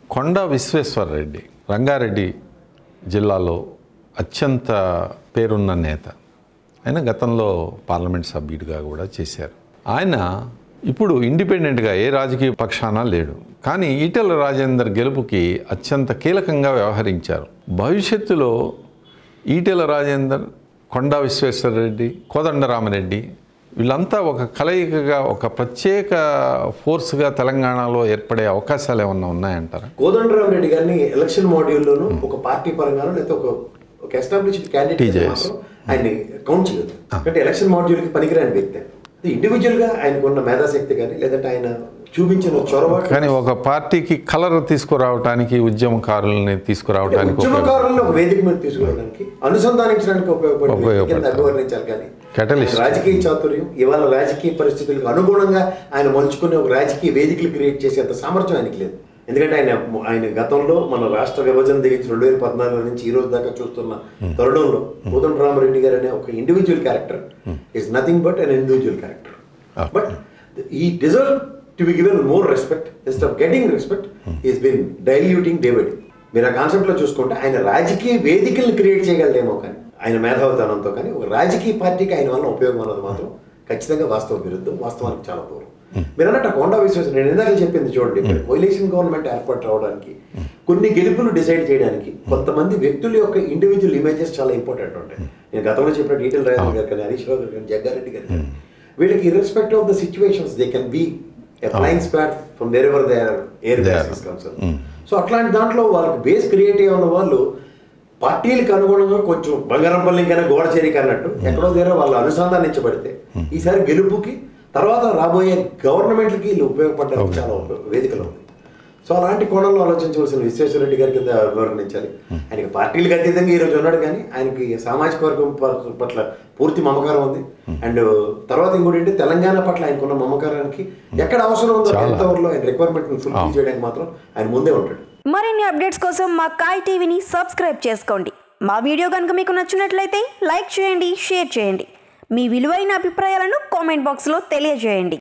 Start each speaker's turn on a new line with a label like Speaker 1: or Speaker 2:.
Speaker 1: కొండ విశ్వేశ్వరరెడ్డి రంగారెడ్డి జిల్లాలో అత్యంత పేరున్న నేత ఆయన గతంలో పార్లమెంట్ సభ్యుడిగా కూడా చేశారు ఆయన ఇప్పుడు ఇండిపెండెంట్గా ఏ రాజకీయ పక్షాన లేడు కానీ ఈటెల రాజేందర్ గెలుపుకి అత్యంత కీలకంగా వ్యవహరించారు భవిష్యత్తులో ఈటెల రాజేందర్ కొండా విశ్వేశ్వరరెడ్డి కోదండరామరెడ్డి వీళ్ళంతా ఒక కలయికగా ఒక ప్రత్యేక ఫోర్స్గా తెలంగాణలో ఏర్పడే అవకాశాలు ఏమన్నా ఉన్నాయంటారా
Speaker 2: కోదండరామ్ రెడ్డి గారిని ఎలక్షన్ మాడ్యూల్లోనూ ఒక పార్టీ పరంగానూ లేకపోతే ఒక ఒక ఎస్టాబ్లిష్డ్ క్యాండిడేట్
Speaker 1: TJS.
Speaker 2: మాత్రం ఆయన్ని కౌంట్ చేయదు అంటే ఎలక్షన్ మాడ్యూల్కి పనికిరాని వ్యక్తి ఇండివిజువల్గా ఆయనకున్న మేధాశక్తి కానీ లేదంటే ఆయన చూపించిన చొరవ
Speaker 1: కానీ ఒక పార్టీకి కలర్ తీసుకురావటానికి ఉద్యమకారుల్ని తీసుకురావటానికి ఉపయోగ-
Speaker 2: ఉద్యమకారులను ఒక వేదిక మీద తీసుకురావడానికి అనుసంధానించడానికి ఉపయోగపడే వ్యక్తి కింద
Speaker 1: ఉపయోగపడతారు.
Speaker 2: అభివర్ణించాలి కానీ
Speaker 1: Catalyst.
Speaker 2: ఆయన రాజకీయ చాతుర్యం ఇవాళ రాజకీయ పరిస్థితులకు అనుగుణంగా ఆయన మలుచుకునే ఒక రాజకీయ వేదికలు క్రియేట్ చేసేంత సామర్థ్యం ఆయనకి లేదు ఎందుకంటే ఆయన ఆయన గతంలో మన రాష్ట్ర విభజన దిగించి రెండు వేల పద్నాలుగు నుంచి ఈ రోజు దాకా చూస్తున్న తరుణంలో కోదండ రామరెడ్డి గారు అనే ఒక individual character is nothing but an individual character but he deserve to be given more respect instead of getting respect is being diluting day by day మీరు ఆ కాన్సెప్ట్లో చూసుకుంటే ఆయన రాజకీయ వేదికల్ని క్రియేట్ చేయగలడేమో కానీ ఆయన మేధావితనంతో కానీ ఒక రాజకీయ పార్టీకి ఆయన వల్ల ఉపయోగం అన్నది మాత్రం ఖచ్చితంగా వాస్తవ విరుద్ధం వాస్తవానికి చాలా దూరం మీరు అన్నట్టు ఆ కొండా విశ్వాసం నేను ఇందాక చెప్పింది చూడండి పొలిషన్ గవర్నమెంట్ ఏర్పాటు రావడానికి కొన్ని గెలుపులు డిసైడ్ చేయడానికి కొంతమంది వ్యక్తుల యొక్క ఇండివిజువల్ ఇమేజెస్ చాలా ఇంపార్టెంట్ ఉంటాయి నేను గతంలో చెప్పినట్టు ఈటెల రాజేంద్ర గారు కానీ హరీష్ రావు గారు కానీ జగ్గారెడ్డి గారు కానీ వీళ్ళకి irrespective of the situations they can be a flying spot from wherever they are air
Speaker 1: They
Speaker 2: బ్యాస్
Speaker 1: are.
Speaker 2: కన్సర్న్ సో అట్లాంటి దాంట్లో వాళ్ళకి బేస్ క్రియేట్ అయ్యి ఉన్న వాళ్ళు పార్టీలకు అనుగుణంగా కొంచెం బంగారం పల్లికైనా గోడ చేరిక అన్నట్టు ఎక్కడో దగ్గర వాళ్ళు అనుసంధానించబడితే ఈసారి గెలుపుకి తర్వాత రాబోయే గవర్నమెంట్లకి వీళ్ళు ఉపయోగపడడానికి చాలా ఉపయోగ- వేదికలు ఉంది సో అలాంటి కోణంలో ఆలోచించవలసిన విశ్వేశ్వరరెడ్డి గారి కింద వివరణించాలి ఆయనకి పార్టీలకు అతీతంగా ఈరోజు ఉన్నాడు కానీ ఆయనకి సామాజిక వర్గం ప- పట్ల పూర్తి మమకారం ఉంది అండ్ తర్వాత ఇంకోటి ఏంటి తెలంగాణ పట్ల ఆయనకున్న మమకారానికి ఎక్కడ అవసరం ఉందో ఎంతవరలో ఆయన రిక్వైర్మెంట్ ఫుల్ఫిల్ చేయడానికి మాత్రం ఆయన ముందే ఉంటాడు
Speaker 3: మరిన్ని అప్డేట్స్ కోసం మా కాయ్ టీవీని సబ్స్క్రైబ్ చేసుకోండి మా వీడియో కనుక మీకు నచ్చినట్లయితే లైక్ చేయండి షేర్ చేయండి మీ విలువైన అభిప్రాయాలను కామెంట్ బాక్స్లో తెలియజేయండి